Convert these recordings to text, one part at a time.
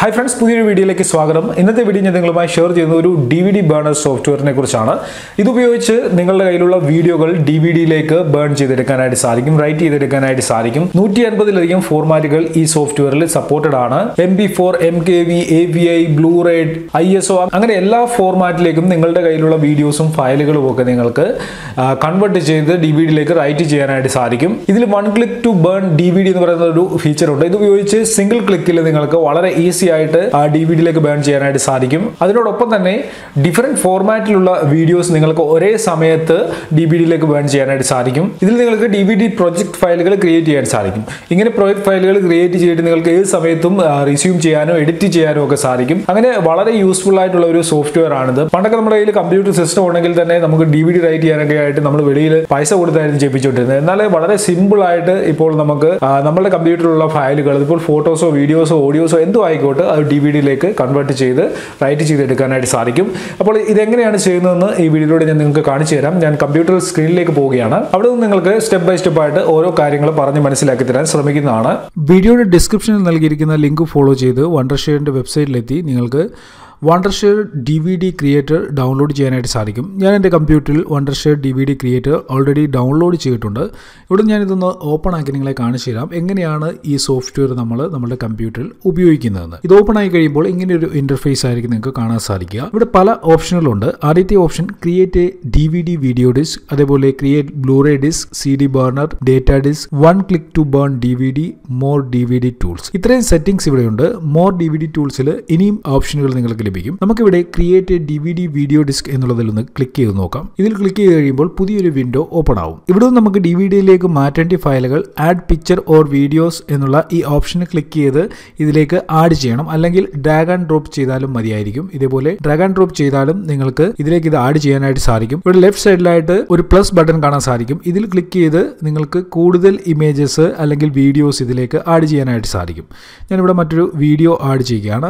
hi friends പുതിയൊരു വീഡിയോയിലേക്ക് സ്വാഗതം ഇന്നത്തെ വീഡിയോ ഞാൻ നിങ്ങളുമായി ഷെയർ ചെയ്യുന്ന ഒരു ഡി വി ഡി ബേണർ സോഫ്റ്റ്വെയറിനെ കുറിച്ചാണ് ഇതുപയോഗിച്ച് നിങ്ങളുടെ കയ്യിലുള്ള വീഡിയോകൾ ഡി വി ഡിയിലേക്ക് ബേൺ ചെയ്തെടുക്കാനായിട്ട് സാധിക്കും റൈറ്റ് ചെയ്തെടുക്കാനായിട്ട് സാധിക്കും നൂറ്റി അൻപതിലധികം ഫോർമാറ്റുകൾ ഈ സോഫ്റ്റ്വെയറിൽ സപ്പോർട്ടഡ് ആണ് M P four M K V A V I ബ്ലൂറേഡ് ഐ എസ് ഒ അങ്ങനെ എല്ലാ ഫോർമാറ്റിലേക്കും നിങ്ങളുടെ കയ്യിലുള്ള വീഡിയോസും ഫയലുകളും ഒക്കെ നിങ്ങൾക്ക് കൺവേർട്ട് ചെയ്ത് ഡി വി ഡിയിലേക്ക് റൈറ്റ് ചെയ്യാനായിട്ട് സാധിക്കും ഇതിൽ one click to burn D V D എന്ന് പറയുന്ന ഒരു ഫീച്ചർ ഉണ്ട് ഇത് ഉപയോഗിച്ച് സിംഗിൾ ക്ലിക്കിൽ നിങ്ങൾക്ക് വളരെ ഈസി ആയിട്ട് ആ ഡി വി ഡിയിലേക്ക് ബേൺ ചെയ്യാനായിട്ട് സാധിക്കും അതിനോടൊപ്പം തന്നെ ഡിഫറെന്റ് ഫോർമാറ്റിലുള്ള വീഡിയോസ് നിങ്ങൾക്ക് ഒരേ സമയത്ത് ഡി ബി ഡിയിലേക്ക് ബേൺ ചെയ്യാനായിട്ട് സാധിക്കും ഇതിൽ നിങ്ങൾക്ക് ഡി വി ഡി പ്രൊജക്ട് ഫയലുകൾ ക്രിയേറ്റ് ചെയ്യാൻ സാധിക്കും ഇങ്ങനെ പ്രൊജക്ട് ഫയലുകൾ ക്രിയേറ്റ് ചെയ്തിട്ട് നിങ്ങൾക്ക് ഏത് സമയത്തും റിസ്യൂം ചെയ്യാനോ എഡിറ്റ് ചെയ്യാനോ ഒക്കെ സാധിക്കും അങ്ങനെ വളരെ യൂസ്ഫുൾ ആയിട്ടുള്ള ഒരു സോഫ്റ്റ്വെയർ ആണിത് പണ്ടൊക്കെ നമ്മുടെ കയ്യിൽ കമ്പ്യൂട്ടർ സിസ്റ്റം ഉണ്ടെങ്കിൽ തന്നെ നമുക്ക് ഡി വി ഡി റൈറ്റ് ചെയ്യാനൊക്കെ ആയിട്ട് നമ്മൾ വെളിയിൽ പൈസ കൊടുത്തായിരുന്നു ചെയ്യിപ്പിച്ചുകൊണ്ടിരുന്നത് എന്നാൽ വളരെ സിമ്പിൾ ആയിട്ട് ഇപ്പോൾ നമുക്ക് ആ, നമ്മുടെ കമ്പ്യൂട്ടറിലുള്ള ഫയലുകൾ ഇപ്പോൾ ഫോട്ടോസോ വീഡിയോസോ ഓഡിയോസോ എന്തോ ആയിക്കോട്ടെ അത് ഡി വി ഡിയിലേക്ക് കൺവേർട്ട് ചെയ്ത് റൈറ്റ് ചെയ്തെടുക്കാനായിട്ട് സാധിക്കും അപ്പോൾ ഇതെങ്ങനെയാണ് ചെയ്യുന്നതെന്ന് ഈ വീഡിയോയിലൂടെ ഞാൻ നിങ്ങൾക്ക് കാണിച്ചു തരാം ഞാൻ കമ്പ്യൂട്ടർ സ്ക്രീനിലേക്ക് പോവുകയാണ് അവിടെ നിന്ന് നിങ്ങൾക്ക് സ്റ്റെപ്പ് ബൈ സ്റ്റെപ്പ് ആയിട്ട് ഓരോ കാര്യങ്ങൾ പറഞ്ഞ് മനസ്സിലാക്കി തരാൻ ശ്രമിക്കുന്നതാണ് വീഡിയോയുടെ ഡിസ്ക്രിപ്ഷനിൽ നൽകിയിരിക്കുന്ന ലിങ്ക് ഫോളോ ചെയ്ത് വണ്ടർഷെയറിന്റെ വെബ്സൈറ്റിലെത്തി നിങ്ങൾക്ക് Wondershare D V D creator download ചെയ്യാനായിട്ട് സാധിക്കും ഞാൻ എൻ്റെ കമ്പ്യൂട്ടറിൽ Wondershare D V D creator already download ചെയ്തിട്ടുണ്ട് ഇവിടെ ഞാനിതൊന്ന് ഓപ്പൺ ആക്കി നിങ്ങളെ കാണിച്ചു തരാം എങ്ങനെയാണ് ഈ സോഫ്റ്റ്വെയർ നമ്മൾ നമ്മുടെ കമ്പ്യൂട്ടറിൽ ഉപയോഗിക്കുന്നതെന്ന് ഇത് ഓപ്പൺ ആയി കഴിയുമ്പോൾ ഇങ്ങനെ ഒരു ഇന്റർഫേസ് ആയിരിക്കും നിങ്ങൾക്ക് കാണാൻ സാധിക്കുക ഇവിടെ പല ഓപ്ഷനുകളുണ്ട് ആദ്യത്തെ option create a D V D video disc അതേപോലെ create Blu-ray disc C D burner data disc one click to burn D V D more D V D tools ഇത്രയും സെറ്റിംഗ്സ് ഇവിടെയുണ്ട് മോർ ഡി വി ഡി ടൂൾസിൽ ഇനിയും ഓപ്ഷനുകൾ നിങ്ങൾക്ക് ലഭിക്കും നമുക്കിവിടെ create a D V D video disc എന്നുള്ളതിൽ ഒന്ന് ക്ലിക്ക് ചെയ്ത് നോക്കാം ഇതിൽ ക്ലിക്ക് ചെയ്ത് കഴിയുമ്പോൾ പുതിയൊരു വിൻഡോ ഓപ്പൺ ആവും ഇവിടെ നിന്ന് നമുക്ക് ഡി വി ഡിയിലേക്ക് മാറ്റേണ്ട ഫയലുകൾ ആഡ് പിക്ചർ ഓർ വീഡിയോസ് എന്നുള്ള ഈ ഓപ്ഷന് ക്ലിക്ക് ചെയ്ത് ഇതിലേക്ക് ആഡ് ചെയ്യണം അല്ലെങ്കിൽ ഡ്രാഗ് ആൻഡ് ഡ്രോപ്പ് ചെയ്താലും മതിയായിരിക്കും ഇതേപോലെ ഡ്രാഗ് ആൻഡ് ഡ്രോപ്പ് ചെയ്താലും നിങ്ങൾക്ക് ഇതിലേക്ക് ഇത് ആഡ് ചെയ്യാനായിട്ട് സാധിക്കും ഇവിടെ ലെഫ്റ്റ് സൈഡിലായിട്ട് ഒരു പ്ലസ് ബട്ടൺ കാണാൻ സാധിക്കും ഇതിൽ ക്ലിക്ക് ചെയ്ത് നിങ്ങൾക്ക് കൂടുതൽ ഇമേജസ് അല്ലെങ്കിൽ വീഡിയോസ് ഇതിലേക്ക് ആഡ് ചെയ്യാനായിട്ട് സാധിക്കും ഞാനിവിടെ മറ്റൊരു വീഡിയോ ആഡ് ചെയ്യുകയാണ്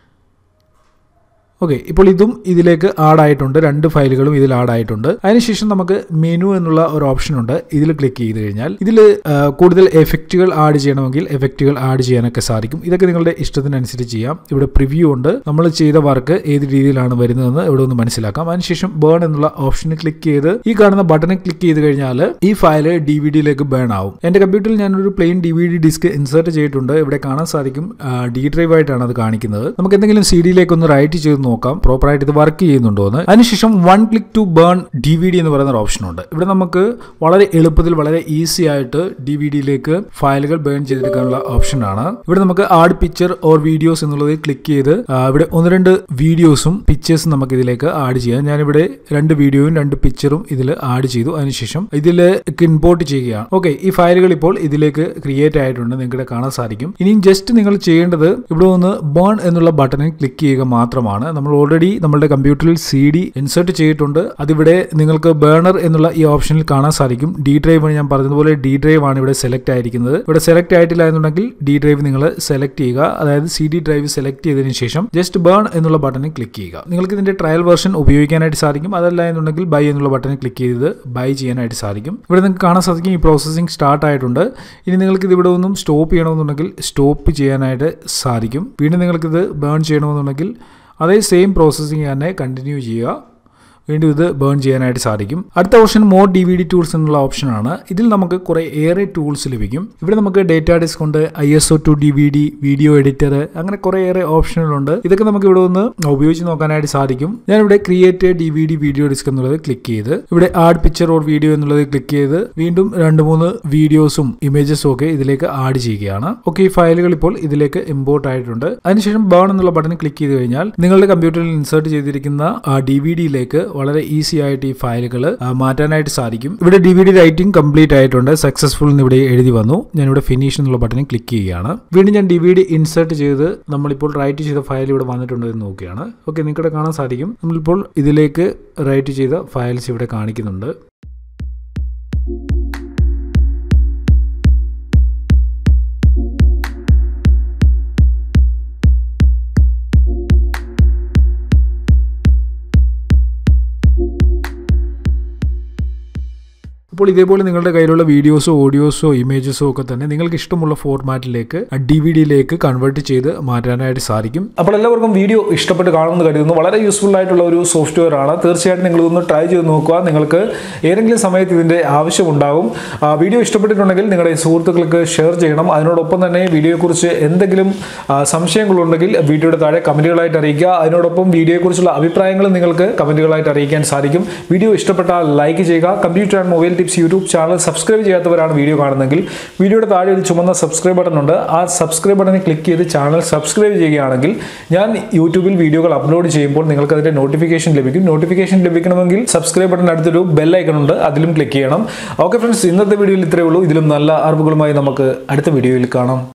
ഓക്കെ ഇപ്പോൾ ഇതും ഇതിലേക്ക് ആഡ് ആയിട്ടുണ്ട് രണ്ട് ഫയലുകളും ഇതിൽ ആഡ് ആയിട്ടുണ്ട് അതിനുശേഷം നമുക്ക് മെനു എന്നുള്ള ഒരു ഓപ്ഷൻ ഉണ്ട് ഇതിൽ ക്ലിക്ക് ചെയ്ത് കഴിഞ്ഞാൽ ഇതിൽ കൂടുതൽ എഫക്റ്റുകൾ ആഡ് ചെയ്യണമെങ്കിൽ എഫക്റ്റുകൾ ആഡ് ചെയ്യാനൊക്കെ സാധിക്കും ഇതൊക്കെ നിങ്ങളുടെ ഇഷ്ടത്തിനനുസരിച്ച് ചെയ്യാം ഇവിടെ പ്രിവ്യൂ ഉണ്ട് നമ്മൾ ചെയ്ത വർക്ക് ഏത് രീതിയിലാണ് വരുന്നതെന്ന് ഇവിടെ ഒന്ന് മനസ്സിലാക്കാം അതിനുശേഷം ബേൺ എന്നുള്ള ഓപ്ഷന് ക്ലിക്ക് ചെയ്ത് ഈ കാണുന്ന ബട്ടണിൽ ക്ലിക്ക് ചെയ്ത് കഴിഞ്ഞാൽ ഈ ഫയൽ ഡി വി ഡിയിലേക്ക് ബേൺ ആവും എന്റെ കമ്പ്യൂട്ടറിൽ ഞാനൊരു plain D V D disc insert ചെയ്തിട്ടുണ്ട് ഇവിടെ കാണാൻ സാധിക്കും ഡി ഡ്രൈവ് ആയിട്ടാണ് അത് കാണിക്കുന്നത് നമുക്ക് എന്തെങ്കിലും സി ഡിയിലേക്ക് ഒന്ന് റൈറ്റ് ചെയ്ത് നോക്കാം പ്രോപ്പറായിട്ട് ഇത് വർക്ക് ചെയ്യുന്നുണ്ടോ എന്ന് അതിനുശേഷം one click to burn D V D എന്ന് പറയുന്ന ഒരു ഓപ്ഷൻ ഉണ്ട് ഇവിടെ നമുക്ക് വളരെ എളുപ്പത്തിൽ വളരെ ഈസി ആയിട്ട് ഡി വി ഡിയിലേക്ക് ഫയലുകൾ ബേൺ ചെയ്തെടുക്കാനുള്ള ഓപ്ഷൻ ആണ് ഇവിടെ നമുക്ക് ആഡ് പിക്ചർ ഓർ വീഡിയോസ് എന്നുള്ളതിൽ ക്ലിക്ക് ചെയ്ത് ആ, ഇവിടെ ഒന്ന് രണ്ട് വീഡിയോസും പിക്ചേഴ്സും നമുക്ക് ഇതിലേക്ക് ആഡ് ചെയ്യാം ഞാനിവിടെ രണ്ട് വീഡിയോയും രണ്ട് പിക്ചറും ഇതിൽ ആഡ് ചെയ്തു അതിനുശേഷം ഇതിലേക്ക് ഇമ്പോർട്ട് ചെയ്യുകയാണ് ഓക്കെ ഈ ഫയലുകൾ ഇപ്പോൾ ഇതിലേക്ക് ക്രിയേറ്റ് ആയിട്ടുണ്ട് നിങ്ങൾക്ക് കാണാൻ സാധിക്കും ഇനിയും ജസ്റ്റ് നിങ്ങൾ ചെയ്യേണ്ടത് ഇവിടെ ഒന്ന് ബേൺ എന്നുള്ള ബട്ടണിൽ ക്ലിക്ക് ചെയ്യുക മാത്രമാണ് നമ്മൾ ഓൾറെഡി നമ്മുടെ കമ്പ്യൂട്ടറിൽ സി ഡി ഇൻസേർട്ട് ചെയ്തിട്ടുണ്ട് അതിവിടെ നിങ്ങൾക്ക് ബേണർ എന്നുള്ള ഈ ഓപ്ഷനിൽ കാണാൻ സാധിക്കും ഡി ഡ്രൈവ് ഞാൻ പറഞ്ഞതുപോലെ ഡി ഡ്രൈവ് ആണ് ഇവിടെ സെലക്ട് ആയിരിക്കുന്നത് ഇവിടെ സെലക്ട് ആയിട്ടില്ല എന്നുണ്ടെങ്കിൽ ഡി ഡ്രൈവ് നിങ്ങൾ സെലക്ട് ചെയ്യുക അതായത് സി ഡി ഡ്രൈവ് സെലക്ട് ചെയ്തതിനു ശേഷം ജസ്റ്റ് ബേൺ എന്നുള്ള ബട്ടണിൽ ക്ലിക്ക് ചെയ്യുക നിങ്ങൾക്ക് ഇതിന്റെ ട്രയൽ വെർഷൻ ഉപയോഗിക്കാനായിട്ട് സാധിക്കും അതല്ല എന്നുണ്ടെങ്കിൽ ബൈ എന്നുള്ള ബട്ടണിൽ ക്ലിക്ക് ചെയ്ത് ബൈ ചെയ്യാനായിട്ട് സാധിക്കും ഇവിടെ നിങ്ങൾക്ക് കാണാൻ സാധിക്കും ഈ പ്രോസസ്സിംഗ് സ്റ്റാർട്ട് ആയിട്ടുണ്ട് ഇനി നിങ്ങൾക്ക് ഇത് ഇവിടെ ഒന്നും സ്റ്റോപ്പ് ചെയ്യണമെന്നുണ്ടെങ്കിൽ സ്റ്റോപ്പ് ചെയ്യാനായിട്ട് സാധിക്കും വീണ്ടും നിങ്ങൾക്കിത് ബേൺ ചെയ്യണമെന്നുണ്ടെങ്കിൽ അതേ സെയിം പ്രോസസ്സിംഗ് തന്നെ കണ്ടിന്യൂ ചെയ്യുക വീണ്ടും ഇത് ബേൺ ചെയ്യാനായിട്ട് സാധിക്കും അടുത്ത option more D V D tools എന്നുള്ള ഓപ്ഷനാണ് ഇതിൽ നമുക്ക് കുറേ ഏറെ ടൂൾസ് ലഭിക്കും ഇവിടെ നമുക്ക് ഡേറ്റ ഡിസ്ക് ഉണ്ട് I S O to D V D video editor അങ്ങനെ കുറേ ഏറെ ഓപ്ഷനുകളുണ്ട് ഇതൊക്കെ നമുക്ക് ഇവിടെ ഒന്ന് ഉപയോഗിച്ച് നോക്കാനായിട്ട് സാധിക്കും ഞാനിവിടെ create D V D video disc എന്നുള്ളത് ക്ലിക്ക് ചെയ്ത് ഇവിടെ ആഡ് പിക്ചർ ഓർ വീഡിയോ എന്നുള്ളത് ക്ലിക്ക് ചെയ്ത് വീണ്ടും രണ്ട് മൂന്ന് വീഡിയോസും ഇമേജസും ഒക്കെ ഇതിലേക്ക് ആഡ് ചെയ്യുകയാണ് ഓക്കെ ഈ ഫയലുകൾ ഇപ്പോൾ ഇതിലേക്ക് ഇമ്പോർട്ട് ആയിട്ടുണ്ട് അതിനുശേഷം ബേൺ എന്നുള്ള ബട്ടൺ ക്ലിക്ക് ചെയ്ത് കഴിഞ്ഞാൽ നിങ്ങളുടെ കമ്പ്യൂട്ടറിൽ ഇൻസേർട്ട് ചെയ്തിരിക്കുന്ന ഡി വി ഡിയിലേക്ക് വളരെ ഈസി ആയിട്ട് ഈ ഫയലുകൾ മാറ്റാനായിട്ട് സാധിക്കും ഇവിടെ D V D writing complete ആയിട്ടുണ്ട് സക്സസ്ഫുൾ എന്ന് ഇവിടെ എഴുതി വന്നു ഞാൻ ഇവിടെ ഫിനിഷ് എന്നുള്ള ബട്ടണിൽ ക്ലിക്ക് ചെയ്യുകയാണ് വീണ്ടും ഞാൻ ഡി വി ഡി ഇൻസേർട്ട് ചെയ്ത് നമ്മളിപ്പോൾ റൈറ്റ് ചെയ്ത ഫയൽ ഇവിടെ വന്നിട്ടുണ്ട് എന്ന് നോക്കുകയാണ് ഓക്കെ നിങ്ങൾക്കിവിടെ കാണാൻ സാധിക്കും നമ്മളിപ്പോൾ ഇതിലേക്ക് റൈറ്റ് ചെയ്ത ഫയൽസ് ഇവിടെ കാണിക്കുന്നുണ്ട് അപ്പോൾ ഇതേപോലെ നിങ്ങളുടെ കയ്യിലുള്ള വീഡിയോസോ ഓഡിയോസോ ഇമേജസോ ഒക്കെ തന്നെ നിങ്ങൾക്ക് ഇഷ്ടമുള്ള ഫോർമാറ്റിലേക്ക് ഡി വി ഡിയിലേക്ക് കൺവേർട്ട് ചെയ്ത് മാറ്റാനായിട്ട് സാധിക്കും അപ്പോൾ എല്ലാവർക്കും വീഡിയോ ഇഷ്ടപ്പെട്ട് കാണുമെന്ന് കരുതുന്നു വളരെ യൂസ്ഫുൾ ആയിട്ടുള്ള ഒരു സോഫ്റ്റ്വെയർ ആണ് തീർച്ചയായിട്ടും നിങ്ങൾ ഇതൊന്ന് ട്രൈ ചെയ്ത് നോക്കുക നിങ്ങൾക്ക് ഏതെങ്കിലും സമയത്ത് ഇതിൻ്റെ ആവശ്യമുണ്ടാകും ആ, വീഡിയോ ഇഷ്ടപ്പെട്ടിട്ടുണ്ടെങ്കിൽ നിങ്ങളുടെ സുഹൃത്തുക്കൾക്ക് ഷെയർ ചെയ്യണം അതിനോടൊപ്പം തന്നെ വീഡിയോയെക്കുറിച്ച് എന്തെങ്കിലും ആ, സംശയങ്ങളുണ്ടെങ്കിൽ വീഡിയോയുടെ താഴെ കമൻറ്റുകളായിട്ട് അറിയിക്കുക അതിനോടൊപ്പം വീഡിയോയെക്കുറിച്ചുള്ള അഭിപ്രായങ്ങൾ നിങ്ങൾക്ക് കമൻറ്റുകളായിട്ട് അറിയിക്കാൻ സാധിക്കും വീഡിയോ ഇഷ്ടപ്പെട്ടാൽ ലൈക്ക് ചെയ്യുക computer and mobile tips YouTube channel subscribe ചെയ്യാത്തവരാണ് വീഡിയോ കാണുന്നതെങ്കിൽ വീഡിയോയുടെ താഴെ ഒരു ചുമന്ന സബ്സ്ക്രൈബ് ബട്ടൺ ഉണ്ട് ആ സബ്സ്ക്രൈബ് ബട്ടണിൽ ക്ലിക്ക് ചെയ്ത് ചാനൽ സബ്സ്ക്രൈബ് ചെയ്യുകയാണെങ്കിൽ ഞാൻ യൂട്യൂബിൽ വീഡിയോകൾ അപ്ലോഡ് ചെയ്യുമ്പോൾ നിങ്ങൾക്ക് അതിന്റെ നോട്ടിഫിക്കേഷൻ ലഭിക്കും നോട്ടിഫിക്കേഷൻ ലഭിക്കണമെങ്കിൽ സബ്സ്ക്രൈബ് ബട്ടൺ അടുത്തൊരു ബെൽ ഐക്കൺ ഉണ്ട് അതിലും ക്ലിക്ക് ചെയ്യണം ഓക്കെ ഫ്രണ്ട്സ് ഇന്നത്തെ വീഡിയോയിൽ ഇത്രയേ ഉള്ളൂ ഇതിലും നല്ല അറിവുകളുമായി നമുക്ക് അടുത്ത വീഡിയോയിൽ കാണാം